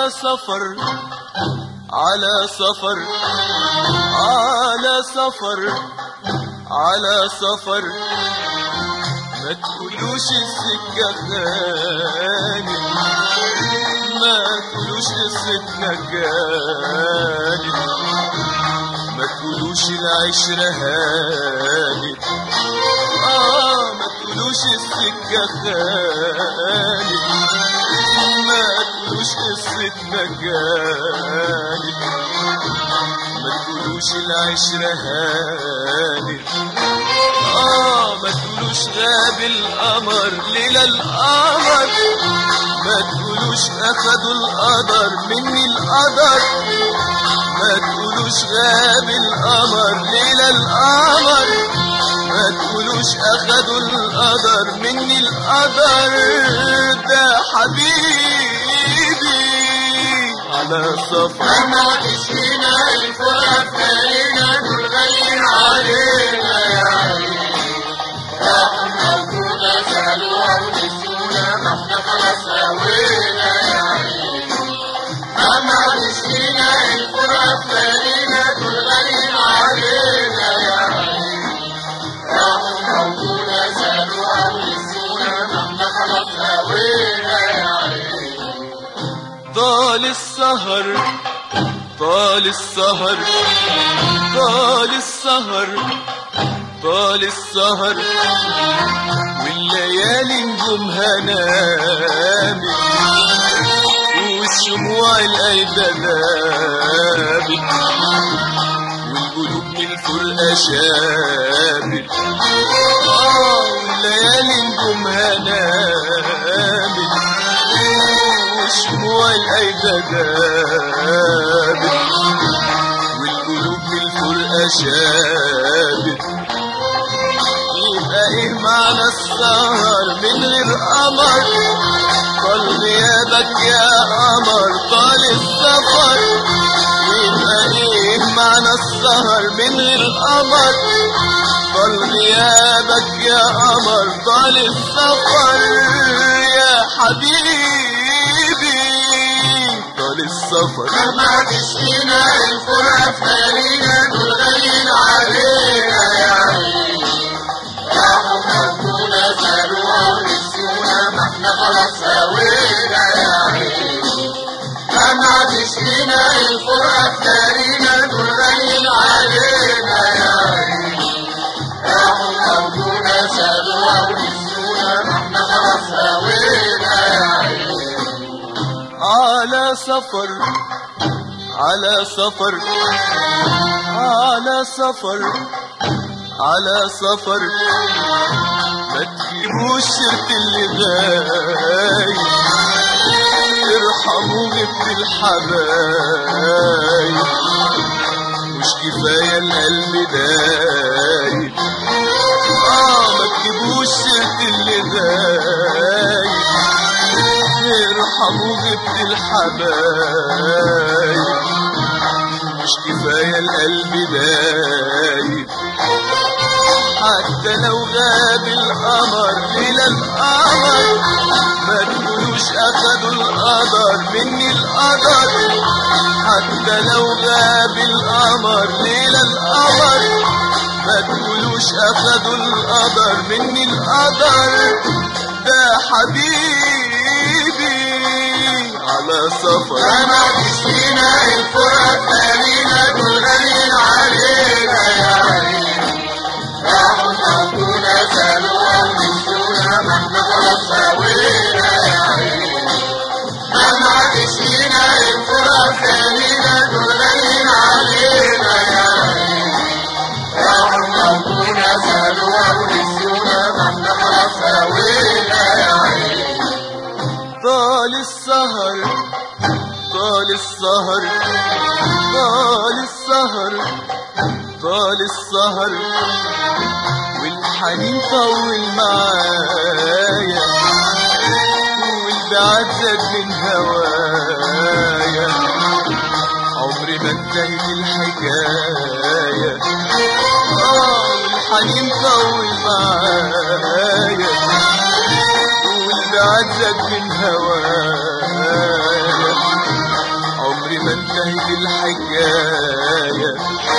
سفر على سفر على سفر على سفر ما تقولوش السكة خاني ما تقولوش قصتنا كانت ما تقولوش العشرة هانت آه ما تقولوش السكة خانت ما تقولوش قصتنا كانت ما تقولوش العشرة هانت آه ما تقولوش غاب القمر ليلة القمر ما تقولوش أخدوا القدر مني القدر ما تقولوش غاب القمر ليلة القمر ما تقولوش أخدوا القدر مني القدر ده حبيبي على سفر لما تشفينا الفرق فينا دول غاليين علينا يا عيني راحوا موجودة سألوها ونسونا ما احنا خلاص هوينا يا عيني لما تشفينا الفرق فينا دول غاليين علينا يا عيني راحوا موجودة سألوها ونسونا ما احنا خلاص هوينا يا عيني طال السهر طال السهر طال السهر طال السهر والليالي نجومها نامت والشموع القايدة نامت والقلوب من الفرقة شابت آه والليالي نجومها نامت والشموع القايدة جابت والقلوب من الفرقة شابت يبقى ايه معنى السهر من غير قمر طال غيابك يا قمر طال السفر يبقى ايه معنى السهر من غير قمر طال غيابك يا قمر طال السفر يا حبيبي طال السفر لما تشفينا الفرقة فارينا دول غاليين علينا يا عيني راحوا خدونا سألوها ونسيونا ما احنا خلاص هوينا يا عيني لما تشفينا الفرقة فارينا دول غاليين علينا يا عيني راحوا خدونا سألوها ونسيونا ما احنا خلاص هوينا يا عيني على سفر على سفر على سفر على سفر ما تجيبوش سيرة اللي غايب ارحموا غبت الحبايب مش كفاية القلب دايب اه ما تجيبوش سيرة اللي غايب ارحموا غبت الحبايب مش كفاية القلب دايب حتى لو غاب القمر ليلة القمر ما تقولوش اخدوا القدر مني القدر حتى لو غاب القمر ليلة القمر ما تقولوش اخدوا القدر مني القدر ده حبيبي على سفر لما تشفينا الفرق فارينا دول غاليين علينا يا عيني راحوا خدونا سألوها ونسيونا ما احنا خلاص هوينا يا عيني لما تشفينا الفرق فارينا دول غاليين علينا يا عيني راحوا خدونا سألوها ونسيونا ما احنا خلاص هوينا يا عيني طال السهر طال السهر طال السهر طال السهر والحنين طول معايا والبعد زاد من هوايا عمري ما انتهت الحكاية اه والحنين طول معايا والبعد زاد من هوايا انتهت الحكاية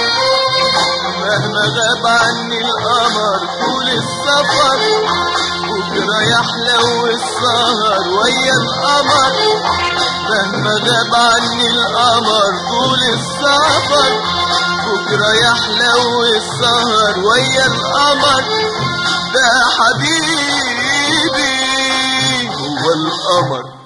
مهما غاب عني القمر طول السفر بكرة يحلو السهر ويا القمر مهما غاب عني القمر طول السفر بكرة يحلو السهر ويا القمر ده حبيبي هو القمر